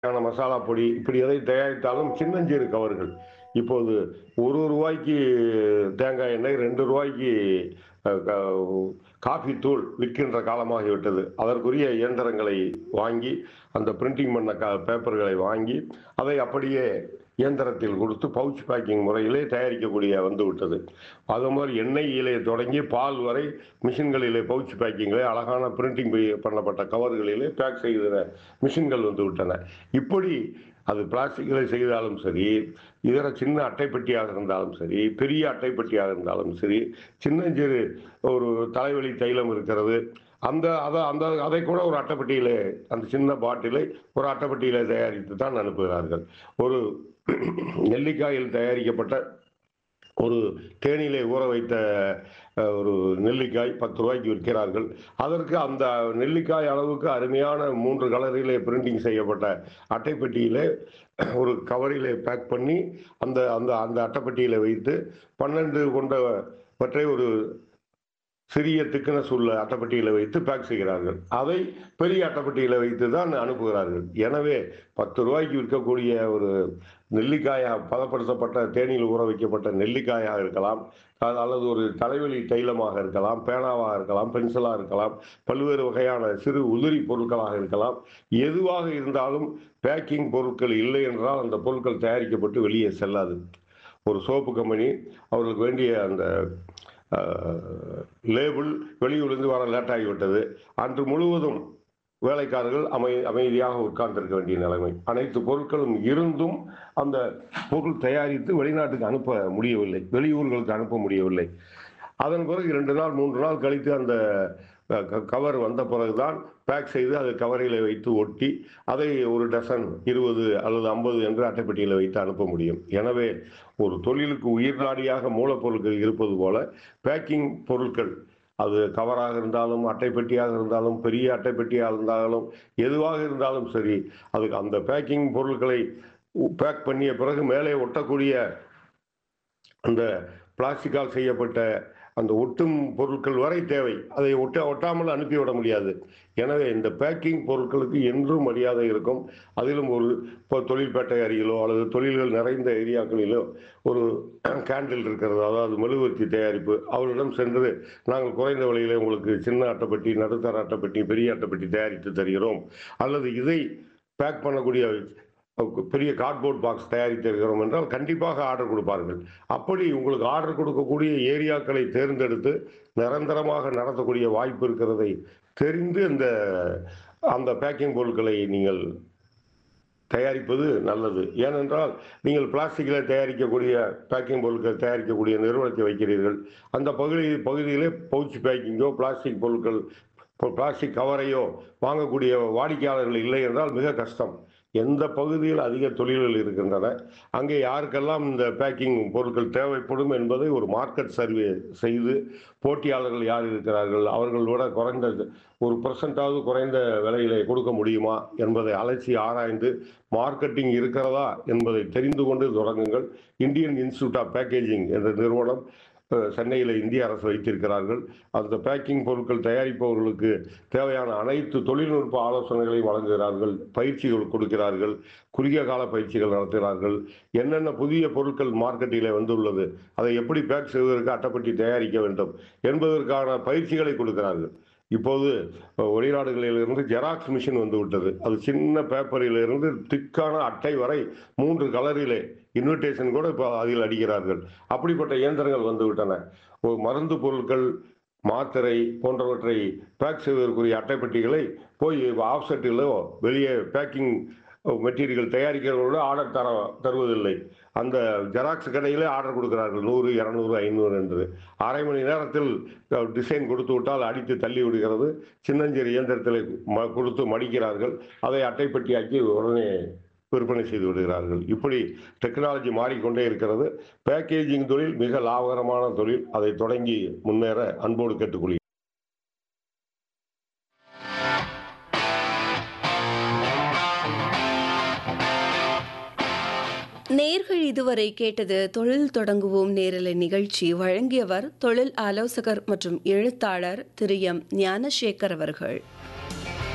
தேவையான மசாலா பொடி இப்படி எதை தயாரித்தாலும் சின்னஞ்சிறு கவர்கள் இப்போது ஒரு ரூபாய்க்கு தேங்காய் எண்ணெய் ரெண்டு ரூபாய்க்கு அஹ், க- காஃபி தூள் விற்கின்ற காலமாகிவிட்டது அதற்குரிய இயந்திரங்களை வாங்கி அந்த பிரிண்டிங் பண்ண க பேப்பர்களை வாங்கி அதை அப்படியே இயந்திரத்தில் கொடுத்து பவுச் பேக்கிங் முறையிலே தயாரிக்கக்கூடிய வந்து விட்டது அது மாதிரி எண்ணெயிலே தொடங்கி பால் வரை மிஷின்களிலே பவுச் பேக்கிங்கிலே அழகான பிரிண்டிங் பண்ணப்பட்ட கவர்களிலே பேக் செய்கிற மிஷின்கள் வந்து விட்டன இப்படி அது பிளாஸ்டிக்கில் செய்தாலும் சரி இதர சின்ன அட்டைப்பெட்டியாக இருந்தாலும் சரி பெரிய அட்டைப்பெட்டியாக இருந்தாலும் சரி சின்னஞ்சிறு ஒரு தலைவலி தைலம் இருக்கிறது அந்த அதை அந்த அதை கூட ஒரு அட்டைப்பெட்டியிலே அந்த சின்ன பாட்டிலை ஒரு அட்டைப்பெட்டியிலே தயாரித்து தான் அனுப்புகிறார்கள் ஒரு நெல்லிக்காயில் தயாரிக்கப்பட்ட ஒரு தேனிலே ஊற வைத்த அஹ், ஒரு நெல்லிக்காய் பத்து ரூபாய்க்கு விற்கிறார்கள் அதற்கு அந்த நெல்லிக்காய் அளவுக்கு அருமையான மூன்று கலரிலே பிரிண்டிங் செய்யப்பட்ட அட்டைப்பெட்டியிலே ஒரு கவரிலே பேக் பண்ணி அந்த அந்த அந்த அட்டைப்பெட்டியில வைத்து பன்னெண்டு கொண்டவற்றை ஒரு சிறிய திக்னஸ் உள்ள அட்டைப்பெட்டியில் வைத்து பேக் செய்கிறார்கள் அதை பெரிய அட்டைப்பெட்டியில் வைத்து தான் அனுப்புகிறார்கள் எனவே பத்து ரூபாய்க்கு விற்கக்கூடிய ஒரு நெல்லிக்காயாக பதப்படுத்தப்பட்ட தேனியில் ஊற வைக்கப்பட்ட நெல்லிக்காயாக இருக்கலாம் அது அல்லது ஒரு தலைவலி தைலமாக இருக்கலாம் பேனாவாக இருக்கலாம் பென்சிலாக இருக்கலாம் பல்வேறு வகையான சிறு உதிரி பொருட்களாக இருக்கலாம் எதுவாக இருந்தாலும் பேக்கிங் பொருட்கள் இல்லை என்றால் அந்த பொருட்கள் தயாரிக்கப்பட்டு வெளியே செல்லாது ஒரு சோப்பு கம்பெனி அவர்களுக்கு வேண்டிய அந்த லேபிள் வெளியூர்லேருந்து வர லேட் ஆகிவிட்டது அன்று முழுவதும் வேலைக்காரர்கள் அமை அமைதியாக உட்கார்ந்திருக்க வேண்டிய நிலைமை அனைத்து பொருட்களும் இருந்தும் அந்த பொருள் தயாரித்து வெளிநாட்டுக்கு அனுப்ப முடியவில்லை வெளியூர்களுக்கு அனுப்ப முடியவில்லை அதன் பிறகு இரண்டு நாள் மூன்று நாள் கழித்து அந்த அஹ், க- கவர் வந்த பிறகுதான் பேக் செய்து அதை கவரில் வைத்து ஒட்டி அதை ஒரு டசன் இருபது அல்லது ஐம்பது என்று அட்டைப்பெட்டியில் வைத்து அனுப்ப முடியும் எனவே ஒரு தொழிலுக்கு உயிர் நாடியாக மூலப்பொருட்கள் இருப்பது போல பேக்கிங் பொருட்கள் அது கவராக இருந்தாலும் அட்டைப்பெட்டியாக இருந்தாலும் பெரிய அட்டைப்பெட்டியாக இருந்தாலும் எதுவாக இருந்தாலும் சரி அதுக்கு அந்த பேக்கிங் பொருட்களை பேக் பண்ணிய பிறகு மேலே ஒட்டக்கூடிய அந்த பிளாஸ்டிக்கால் செய்யப்பட்ட அந்த ஒட்டும் பொருட்கள் வரை தேவை அதை ஒட்ட ஒட்டாமல் அனுப்பிவிட முடியாது எனவே இந்த பேக்கிங் பொருட்களுக்கு என்றும் மரியாதை இருக்கும் அதிலும் ஒரு இப்போ தொழில்பேட்டை அருகிலோ அல்லது தொழில்கள் நிறைந்த ஏரியாக்களிலோ ஒரு கேண்டில் இருக்கிறது அதாவது மெழுகுவர்த்தி தயாரிப்பு அவர்களிடம் சென்று நாங்கள் குறைந்த விலையிலே உங்களுக்கு சின்ன அட்டைப்பெட்டி நடுத்தர அட்டைப்பெட்டி பெரிய அட்டைப்பெட்டி தயாரித்து தருகிறோம் அல்லது இதை பேக் பண்ணக்கூடிய பெரிய கார்ட்போர்ட் பாக்ஸ் தயாரித்து இருக்கிறோம் என்றால் கண்டிப்பாக ஆர்டர் கொடுப்பார்கள் அப்படி உங்களுக்கு ஆர்டர் கொடுக்கக்கூடிய ஏரியாக்களை தேர்ந்தெடுத்து நிரந்தரமாக நடத்தக்கூடிய வாய்ப்பு இருக்கிறதை தெரிந்து இந்த அந்த பேக்கிங் பொருட்களை நீங்கள் தயாரிப்பது நல்லது ஏனென்றால் நீங்கள் பிளாஸ்டிக்கில் தயாரிக்கக்கூடிய பேக்கிங் பொருட்கள் தயாரிக்கக்கூடிய நிறுவனத்தை வைக்கிறீர்கள் அந்த பகுதி பகுதியிலே பவுச் பேக்கிங்கோ பிளாஸ்டிக் பொருட்கள் பிளாஸ்டிக் கவரையோ வாங்கக்கூடிய வாடிக்கையாளர்கள் இல்லை என்றால் மிக கஷ்டம் எந்த பகுதியில் அதிக தொழில்கள் இருக்கின்றன அங்கே யாருக்கெல்லாம் இந்த பேக்கிங் பொருட்கள் தேவைப்படும் என்பதை ஒரு மார்க்கெட் சர்வே செய்து போட்டியாளர்கள் யார் இருக்கிறார்கள் அவர்களோட குறைந்த ஒரு பர்சன்டாவது குறைந்த விலையிலே கொடுக்க முடியுமா என்பதை அலசி ஆராய்ந்து மார்க்கெட்டிங் இருக்கிறதா என்பதை தெரிந்து கொண்டு தொடங்குங்கள் இந்தியன் இன்ஸ்டியூட் ஆஃப் பேக்கேஜிங் என்ற நிறுவனம் அஹ், சென்னையில் இந்திய அரசு வைத்திருக்கிறார்கள் அந்த பேக்கிங் பொருட்கள் தயாரிப்பவர்களுக்கு தேவையான அனைத்து தொழில்நுட்ப ஆலோசனைகளையும் வழங்குகிறார்கள் பயிற்சிகள் கொடுக்கிறார்கள் குறுகிய கால பயிற்சிகள் நடத்துகிறார்கள் என்னென்ன புதிய பொருட்கள் மார்க்கெட்டிலே வந்துள்ளது அதை எப்படி பேக் செய்வதற்கு அட்டைப்பட்டி தயாரிக்க வேண்டும் என்பதற்கான பயிற்சிகளை கொடுக்கிறார்கள் இப்போது அஹ், வெளிநாடுகளிலிருந்து ஜெராக்ஸ் மிஷின் வந்து விட்டது அது சின்ன பேப்பரிலிருந்து திக்கான அட்டை வரை மூன்று கலரிலே இன்விடேஷன் கூட இப்போ அதில் அடிக்கிறார்கள் அப்படிப்பட்ட இயந்திரங்கள் வந்து விட்டன ஒரு மருந்து பொருட்கள் மாத்திரை போன்றவற்றை பேக் செய்வதற்குரிய அட்டைப்பெட்டிகளை போய் ஆஃப்செட்டிலோ வெளியே பேக்கிங் மெட்டீரியல் தயாரிக்கிறவர்களோட ஆர்டர் தர தருவதில்லை அந்த ஜெராக்ஸ் கடையிலே ஆர்டர் கொடுக்கிறார்கள் நூறு இரநூறு ஐநூறு என்று அரை மணி நேரத்தில் டிசைன் கொடுத்து விட்டால் அடித்து தள்ளி விடுகிறது சின்னஞ்சிறு இயந்திரத்தில் ம கொடுத்து மடிக்கிறார்கள் அதை அட்டைப்பெட்டியாக்கி உடனே விற்பனை செய்து விடுகிறார்கள் இப்படி டெக்னாலஜி மாறிக்கொண்டே இருக்கிறது பேக்கேஜிங் தொழில் மிக லாபகரமான தொழில் அதை தொடங்கி முன்னேற அன்போடு கேட்டுக்கொள்கிறேன் நேர்கள் இதுவரை கேட்டது தொழில் தொடங்குவோம் நேரலை நிகழ்ச்சி வழங்கியவர் தொழில் ஆலோசகர் மற்றும் எழுத்தாளர் திரு எம் ஞானசேகர் அவர்கள்